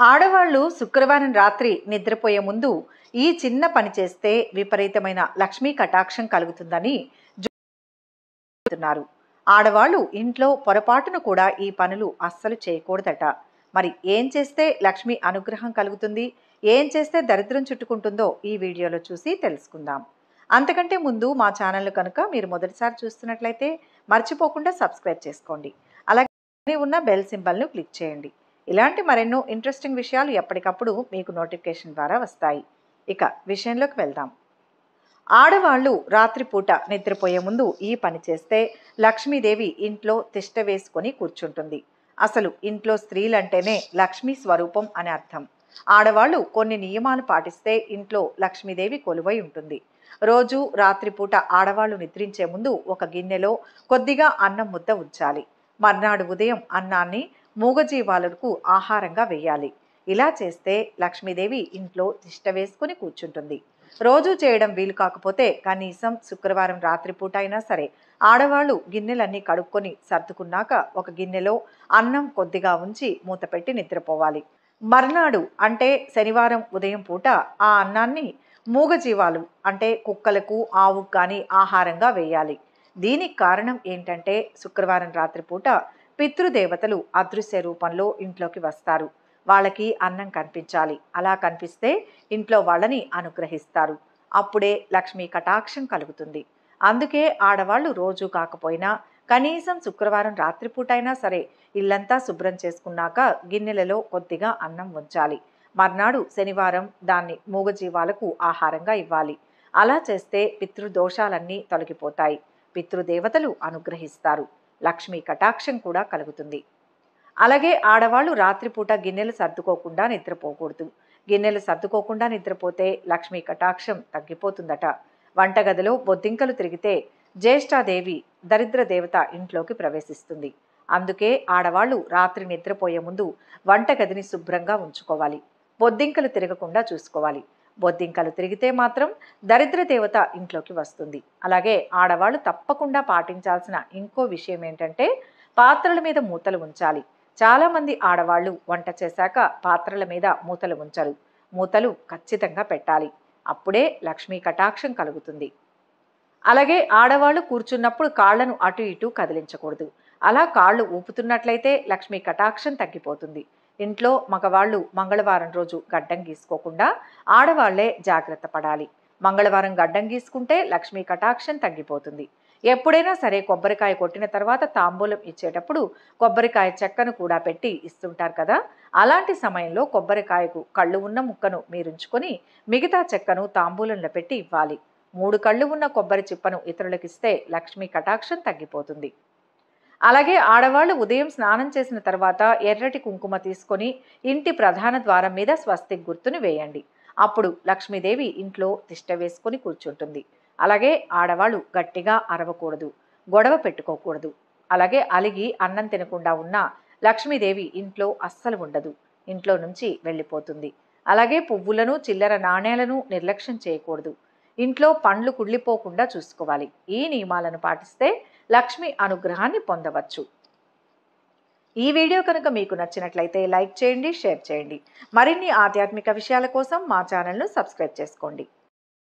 ఆడవాళ్ళు శుక్రవారం రాత్రి నిద్రపోయే ముందు ఈ చిన్న పని చేస్తే విపరీతమైన లక్ష్మీ కటాక్షం కలుగుతుందని చెబుతున్నారు ఆడవాళ్ళు ఇంట్లో పొరపాటును కూడా ఈ పనులు అస్సలు చేయకూడదట మరి ఏం చేస్తే లక్ష్మి అనుగ్రహం కలుగుతుంది ఏం చేస్తే దరిద్రం చుట్టుకుంటుందో ఈ వీడియోలో చూసి తెలుసుకుందాం అంతకంటే ముందు మా ఛానల్ కనుక మీరు మొదటిసారి చూస్తున్నట్లయితే మర్చిపోకుండా సబ్స్క్రైబ్ చేసుకోండి అలాగే ఉన్న బెల్ సింబల్ను క్లిక్ చేయండి ఇలాంటి మరెన్నో ఇంట్రెస్టింగ్ విషయాలు ఎప్పటికప్పుడు మీకు నోటిఫికేషన్ ద్వారా వస్తాయి ఇక విషయంలోకి వెళ్దాం ఆడవాళ్ళు రాత్రిపూట నిద్రపోయే ముందు ఈ పని చేస్తే లక్ష్మీదేవి ఇంట్లో తిష్ట వేసుకొని కూర్చుంటుంది అసలు ఇంట్లో స్త్రీలంటేనే లక్ష్మీ స్వరూపం అని అర్థం ఆడవాళ్ళు కొన్ని నియమాలు పాటిస్తే ఇంట్లో లక్ష్మీదేవి కొలువై ఉంటుంది రోజు రాత్రిపూట ఆడవాళ్ళు నిద్రించే ముందు ఒక గిన్నెలో కొద్దిగా అన్నం ముద్ద ఉంచాలి మర్నాడు ఉదయం అన్నాన్ని మూగజీవాలకు ఆహారంగా వేయాలి ఇలా చేస్తే లక్ష్మీదేవి ఇంట్లో తిష్ట వేసుకుని కూర్చుంటుంది రోజు చేయడం వీలు కాకపోతే కనీసం శుక్రవారం రాత్రిపూట అయినా సరే ఆడవాళ్ళు గిన్నెలన్నీ కడుక్కొని సర్దుకున్నాక ఒక గిన్నెలో అన్నం కొద్దిగా ఉంచి మూత పెట్టి నిద్రపోవాలి మర్నాడు అంటే శనివారం ఉదయం పూట ఆ అన్నాన్ని మూగజీవాలు అంటే కుక్కలకు ఆవుకు కానీ ఆహారంగా వేయాలి దీనికి కారణం ఏంటంటే శుక్రవారం రాత్రిపూట పితృదేవతలు అదృశ్య రూపంలో ఇంట్లోకి వస్తారు వాళ్ళకి అన్నం కనిపించాలి అలా కనిపిస్తే ఇంట్లో వాళ్ళని అనుగ్రహిస్తారు అప్పుడే లక్ష్మీ కటాక్షం కలుగుతుంది అందుకే ఆడవాళ్ళు రోజు కాకపోయినా కనీసం శుక్రవారం రాత్రిపూట అయినా సరే ఇల్లంతా శుభ్రం చేసుకున్నాక గిన్నెలలో కొద్దిగా అన్నం ఉంచాలి మర్నాడు శనివారం దాన్ని మూగజీవాలకు ఆహారంగా ఇవ్వాలి అలా చేస్తే పితృదోషాలన్నీ తొలగిపోతాయి పితృదేవతలు అనుగ్రహిస్తారు లక్ష్మీ కటాక్షం కూడా కలుగుతుంది అలాగే ఆడవాళ్ళు రాత్రిపూట గిన్నెలు సర్దుకోకుండా నిద్రపోకూడదు గిన్నెలు సర్దుకోకుండా నిద్రపోతే లక్ష్మీ కటాక్షం తగ్గిపోతుందట వంటగదిలో బొద్దింకలు తిరిగితే జ్యేష్ఠాదేవి దరిద్ర దేవత ఇంట్లోకి ప్రవేశిస్తుంది అందుకే ఆడవాళ్ళు రాత్రి నిద్రపోయే ముందు వంటగదిని శుభ్రంగా ఉంచుకోవాలి బొద్దింకలు తిరగకుండా చూసుకోవాలి బొద్దింకలు తిరిగితే మాత్రం దరిద్ర దేవత ఇంట్లోకి వస్తుంది అలాగే ఆడవాళ్ళు తప్పకుండా పాటించాల్సిన ఇంకో విషయం ఏంటంటే పాత్రల మీద మూతలు ఉంచాలి చాలామంది ఆడవాళ్ళు వంట చేశాక పాత్రల మీద మూతలు ఉంచరు మూతలు ఖచ్చితంగా పెట్టాలి అప్పుడే లక్ష్మీ కటాక్షం కలుగుతుంది అలాగే ఆడవాళ్ళు కూర్చున్నప్పుడు కాళ్లను అటు ఇటు కదిలించకూడదు అలా కాళ్ళు ఊపుతున్నట్లయితే లక్ష్మీ కటాక్షం తగ్గిపోతుంది ఇంట్లో మగవాళ్ళు మంగళవారం రోజు గడ్డం గీసుకోకుండా ఆడవాళ్లే జాగ్రత్త పడాలి మంగళవారం గడ్డం గీసుకుంటే లక్ష్మీ కటాక్షం తగ్గిపోతుంది ఎప్పుడైనా సరే కొబ్బరికాయ కొట్టిన తర్వాత తాంబూలం ఇచ్చేటప్పుడు కొబ్బరికాయ చెక్కను కూడా పెట్టి ఇస్తుంటారు కదా అలాంటి సమయంలో కొబ్బరికాయకు కళ్ళు ఉన్న ముక్కను మీరుంచుకొని మిగతా చెక్కను తాంబూలంలో పెట్టి ఇవ్వాలి మూడు కళ్ళు ఉన్న కొబ్బరి చిప్పను ఇతరులకు ఇస్తే లక్ష్మీ కటాక్షం తగ్గిపోతుంది అలాగే ఆడవాళ్ళు ఉదయం స్నానం చేసిన తర్వాత ఎర్రటి కుంకుమ తీసుకొని ఇంటి ప్రధాన ద్వారం మీద స్వస్తిక్ గుర్తుని వేయండి అప్పుడు లక్ష్మీదేవి ఇంట్లో తిష్ట వేసుకొని కూర్చుంటుంది అలాగే ఆడవాళ్ళు గట్టిగా అరవకూడదు గొడవ పెట్టుకోకూడదు అలాగే అలిగి అన్నం తినకుండా ఉన్న లక్ష్మీదేవి ఇంట్లో అస్సలు ఉండదు ఇంట్లో నుంచి వెళ్ళిపోతుంది అలాగే పువ్వులను చిల్లర నాణేలను నిర్లక్ష్యం చేయకూడదు ఇంట్లో పండ్లు కుళ్ళిపోకుండా చూసుకోవాలి ఈ నియమాలను పాటిస్తే లక్ష్మి అనుగ్రహాన్ని పొందవచ్చు ఈ వీడియో కనుక మీకు నచ్చినట్లయితే లైక్ చేయండి షేర్ చేయండి మరిన్ని ఆధ్యాత్మిక విషయాల కోసం మా ఛానల్ను సబ్స్క్రైబ్ చేసుకోండి